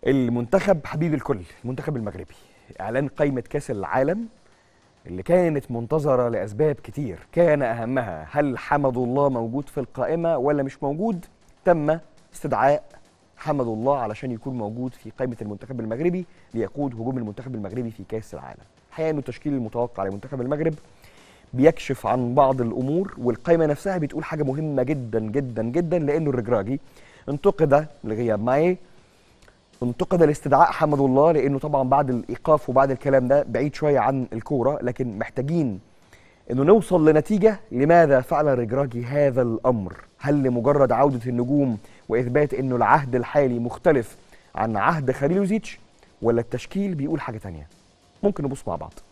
المنتخب حبيب الكل المنتخب المغربي اعلان قائمه كاس العالم اللي كانت منتظره لاسباب كتير كان اهمها هل حمد الله موجود في القائمه ولا مش موجود تم استدعاء حمد الله علشان يكون موجود في قائمه المنتخب المغربي ليقود هجوم المنتخب المغربي في كاس العالم الحقيقه انه التشكيل المتوقع لمنتخب المغرب بيكشف عن بعض الامور والقائمه نفسها بتقول حاجه مهمه جدا جدا جدا لانه الرجراجي انتقد لغياب ماي انتقد الاستدعاء حمد الله لانه طبعا بعد الايقاف وبعد الكلام ده بعيد شويه عن الكوره لكن محتاجين انه نوصل لنتيجه لماذا فعل رجراجي هذا الامر؟ هل لمجرد عوده النجوم واثبات انه العهد الحالي مختلف عن عهد خليلوزيتش ولا التشكيل بيقول حاجه تانية؟ ممكن نبص مع بعض.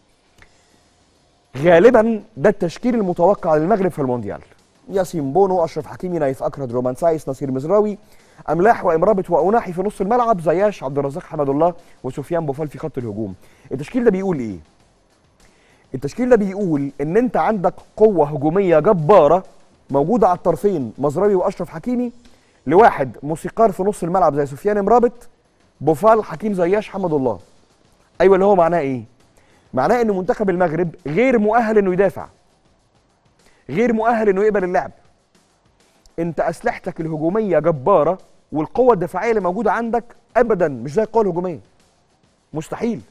غالبا ده التشكيل المتوقع للمغرب في المونديال. ياسين بونو، اشرف حكيمي، نايف اكرد، رومان سايس، نصير مزراوي، املاح وامرابط واناحي في نص الملعب زياش عبد الرزاق حمد الله وسفيان بوفال في خط الهجوم التشكيل ده بيقول ايه التشكيل ده بيقول ان انت عندك قوه هجوميه جباره موجوده على الطرفين مزراوي واشرف حكيمي لواحد موسيقار في نص الملعب زي سفيان امرابط بوفال حكيم زياش حمد الله ايوه اللي هو معناه ايه معناه ان منتخب المغرب غير مؤهل انه يدافع غير مؤهل انه يقبل اللعب انت اسلحتك الهجوميه جباره والقوه الدفاعيه اللي موجوده عندك ابدا مش زي القوه الهجوميه مستحيل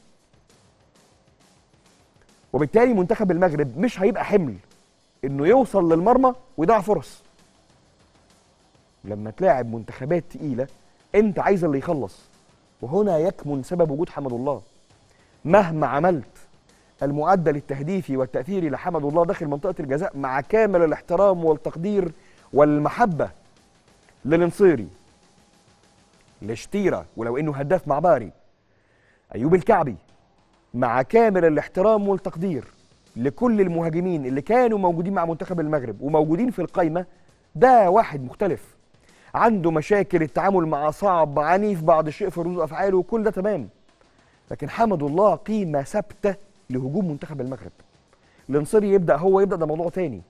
وبالتالي منتخب المغرب مش هيبقى حمل انه يوصل للمرمى ويضيع فرص لما تلاعب منتخبات تقيله انت عايز اللي يخلص وهنا يكمن سبب وجود حمد الله مهما عملت المعدل التهديفي والتاثيري لحمد الله داخل منطقه الجزاء مع كامل الاحترام والتقدير والمحبه للنصيري لشتيرة ولو انه هداف مع باري ايوب الكعبي مع كامل الاحترام والتقدير لكل المهاجمين اللي كانوا موجودين مع منتخب المغرب وموجودين في القايمه ده واحد مختلف عنده مشاكل التعامل مع صعب عنيف بعض الشيء في ردود افعاله وكل ده تمام لكن حمد الله قيمه ثابته لهجوم منتخب المغرب الانصاري يبدا هو يبدا ده موضوع تاني